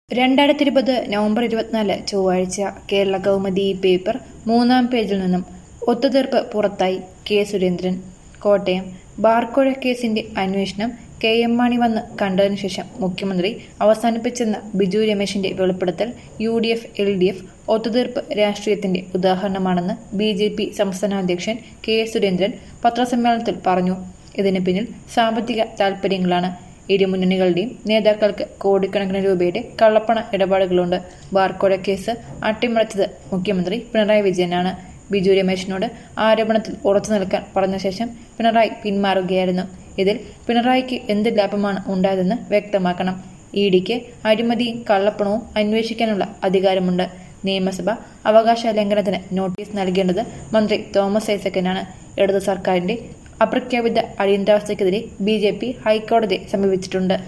രണ്ടായിരത്തി ഇരുപത് നവംബർ ഇരുപത്തിനാല് ചൊവ്വാഴ്ച കേരള കൗമുദി പേപ്പർ മൂന്നാം പേജിൽ നിന്നും ഒത്തുതീർപ്പ് പുറത്തായി കെ സുരേന്ദ്രൻ കോട്ടയം ബാർക്കോഴ കേസിന്റെ അന്വേഷണം കെ എം മാണി വന്ന് കണ്ടതിനു ശേഷം മുഖ്യമന്ത്രി അവസാനിപ്പിച്ചെന്ന ബിജു രമേശിന്റെ വെളിപ്പെടുത്തൽ U D F L D F ഒത്തുതീർപ്പ് രാഷ്ട്രീയത്തിന്റെ ഉദാഹരണമാണെന്ന് ബി ജെ പി സംസ്ഥാന അധ്യക്ഷൻ കെ സുരേന്ദ്രൻ പത്രസമ്മേളനത്തിൽ പറഞ്ഞു ഇതിന് പിന്നിൽ സാമ്പത്തിക താൽപര്യങ്ങളാണ് ഇരു മുന്നണികളുടെയും നേതാക്കൾക്ക് കോടിക്കണക്കിന് രൂപയുടെ കള്ളപ്പണ ഇടപാടുകളുണ്ട് ബാർക്കോഴ കേസ് അട്ടിമറിച്ചത് മുഖ്യമന്ത്രി പിണറായി വിജയനാണ് ബിജു രമേശിനോട് ആരോപണത്തിൽ ഉറച്ചു നിൽക്കാൻ പറഞ്ഞ ശേഷം പിണറായി പിന്മാറുകയായിരുന്നു ഇതിൽ പിണറായിക്ക് എന്ത് ലാഭമാണ് ഉണ്ടായതെന്ന് വ്യക്തമാക്കണം ഇ ഡിക്ക് അഴിമതിയും കള്ളപ്പണവും അന്വേഷിക്കാനുള്ള അധികാരമുണ്ട് നിയമസഭ അവകാശ ലംഘനത്തിന് നോട്ടീസ് നൽകേണ്ടത് മന്ത്രി തോമസ് ഐസക്കനാണ് ഇടതു സർക്കാരിന്റെ അപ്രഖ്യാപിത അടിയന്തരാവസ്ഥയ്ക്കെതിരെ ബി ജെ പി ഹൈക്കോടതിയെ സമീപിച്ചിട്ടുണ്ട്